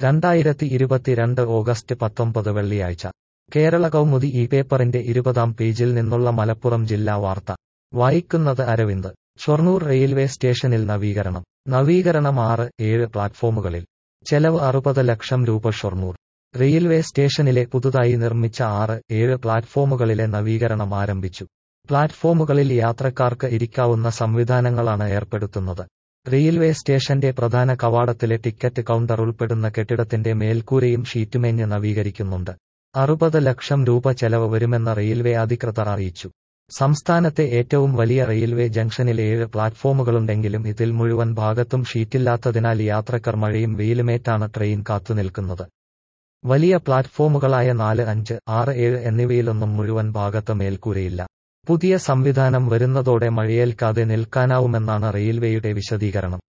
രണ്ടായിരത്തി ഇരുപത്തിരണ്ട് ഓഗസ്റ്റ് പത്തൊമ്പത് വെള്ളിയാഴ്ച കേരള കൗമുദി ഈ പേപ്പറിന്റെ ഇരുപതാം പേജിൽ നിന്നുള്ള മലപ്പുറം ജില്ലാ വാർത്ത വായിക്കുന്നത് അരവിന്ദ് ഷൊർണൂർ റെയിൽവേ സ്റ്റേഷനിൽ നവീകരണം നവീകരണം ആറ് ഏഴ് പ്ലാറ്റ്ഫോമുകളിൽ ചെലവ് അറുപത് ലക്ഷം രൂപ ഷൊർണൂർ റെയിൽവേ സ്റ്റേഷനിലെ പുതുതായി നിർമ്മിച്ച ആറ് ഏഴ് പ്ലാറ്റ്ഫോമുകളിലെ നവീകരണം ആരംഭിച്ചു പ്ലാറ്റ്ഫോമുകളിൽ യാത്രക്കാർക്ക് ഇരിക്കാവുന്ന സംവിധാനങ്ങളാണ് ഏർപ്പെടുത്തുന്നത് റെയിൽവേ സ്റ്റേഷന്റെ പ്രധാന കവാടത്തിലെ ടിക്കറ്റ് കൗണ്ടർ ഉൾപ്പെടുന്ന കെട്ടിടത്തിന്റെ മേൽക്കൂരയും ഷീറ്റുമേഞ്ഞ് നവീകരിക്കുന്നുണ്ട് അറുപത് ലക്ഷം രൂപ ചെലവ് വരുമെന്ന് റെയിൽവേ അധികൃതർ അറിയിച്ചു സംസ്ഥാനത്തെ ഏറ്റവും വലിയ റെയിൽവേ ജംഗ്ഷനിൽ ഏഴ് പ്ലാറ്റ്ഫോമുകളുണ്ടെങ്കിലും ഇതിൽ മുഴുവൻ ഭാഗത്തും ഷീറ്റില്ലാത്തതിനാൽ യാത്രക്കാർ മഴയും വെയിലുമേറ്റാണ് ട്രെയിൻ കാത്തുനിൽക്കുന്നത് വലിയ പ്ലാറ്റ്ഫോമുകളായ നാല് അഞ്ച് ആറ് ഏഴ് എന്നിവയിലൊന്നും മുഴുവൻ ഭാഗത്ത് മേൽക്കൂരയില്ല പുതിയ സംവിധാനം വരുന്നതോടെ മഴയേൽക്കാതെ നിൽക്കാനാവുമെന്നാണ് റെയിൽവേയുടെ വിശദീകരണം